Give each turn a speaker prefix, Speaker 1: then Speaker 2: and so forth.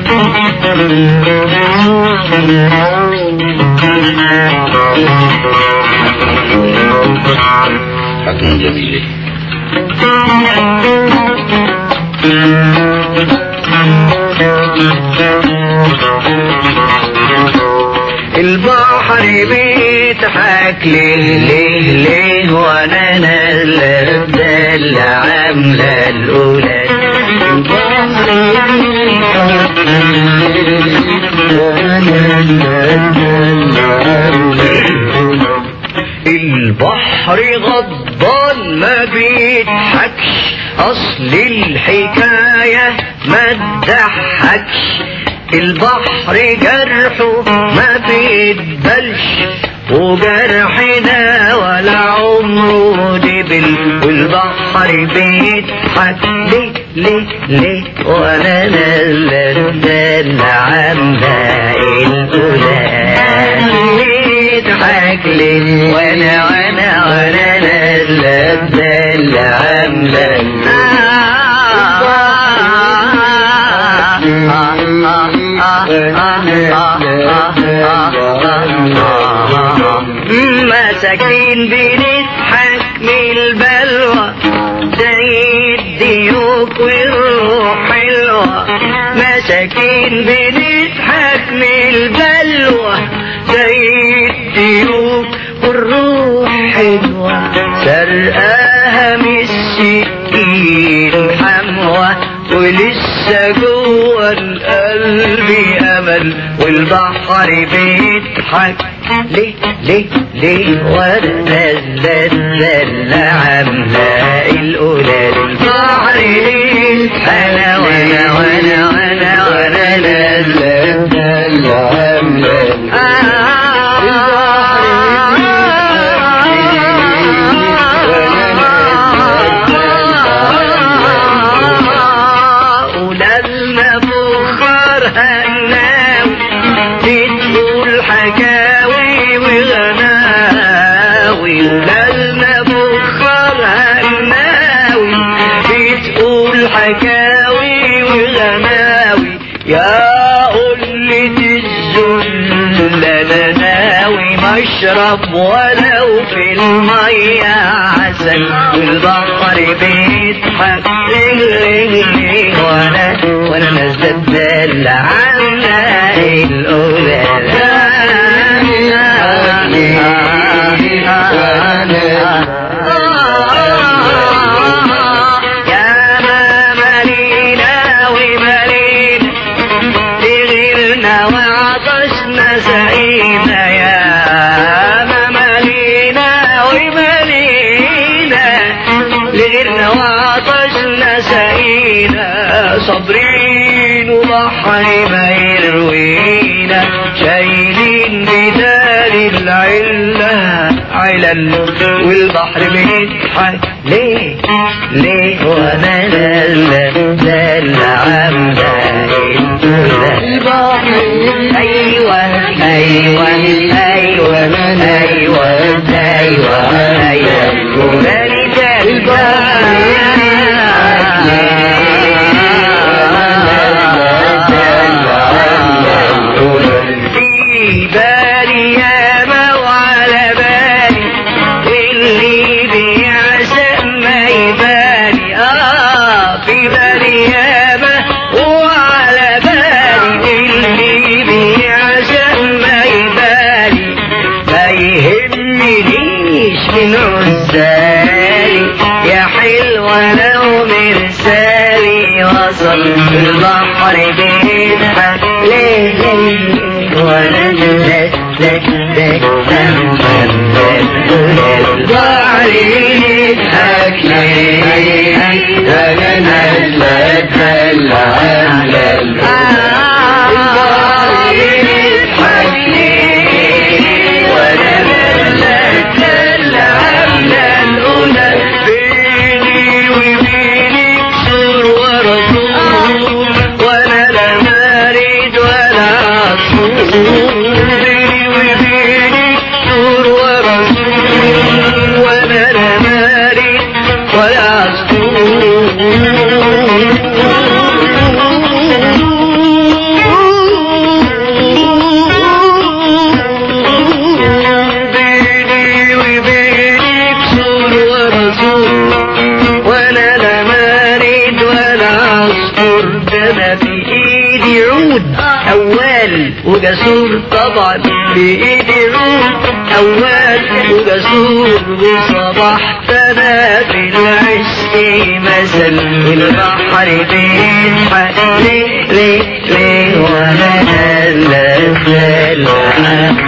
Speaker 1: حكم جميل
Speaker 2: البحر بيضحك ليه ليه ليه وانا نازله بدل عامله الاولى البحر غضبان ما بيضحكش اصل الحكاية ما تضحكش البحر جرحه ما بيتبلش وجرحنا ولا عمره دبل والبحر بيضحك ليه ليه ليه وانا نازله الدل عامله الأولاد بيضحك ليه وانا وانا وانا نازله الدل عامله مساكين بنضحك من البلوى زي الديوك والروح حلوة مساكين بنضحك من البلوى زي الديوك والروح حلوة سرقاها من السكين حموة ولسه جوه القلب امل والبحر بيضحك ليه ليه ليه وانا نازله الزله عامله الاولى البحر يضحك انا وانا وانا وانا وانا نازله الزله عامله ولما بخار هناوي تدخل حكاوي وغناوي ولما بخار هناوي بتقول حكاوي وغناوي يا قلة الذل انا ناوي مشرب ولو في المية عسل والبحر بيضحك ليه وانا وانا نازله الدل عنا الاولى يا ما ملينا وملينا لغيرنا وعطشنا سعينا يا ما ملينا وملينا لغيرنا وعطشنا سعينا صابرين وبحر ما يروينا شايلين بدال العلة علل والبحر بيضحك ليه ليه وانا نازله دل عامله البحر ايوه ايوه ايوه ايوه ايوه ايوه ومالي في بالي ياما وعلى بالي واللي بيعشق ما يبالي اه في بالي ياما وعلى بالي واللي بيعشق ما يبالي ما يهمنيش من عزالي يا حلوة لو مرسالي وصل البحر بيضحك ليه ليه وانا لك لك لك البحر يضحك ليه انا نازلك العالم البحر يضحك ليه وانا نازلك العالم الاولى بيني وبينك سور ورسول وانا لا مارد ولا عصفور بيني وبينك سور ورسول وانا لا مارد ولا عصفور عود أول وجسور طبعا بإيدي عود أول وجسور وصباح تنا في العشق مثل البحر بيضحك ليه ليه ليه وانا لا لا لا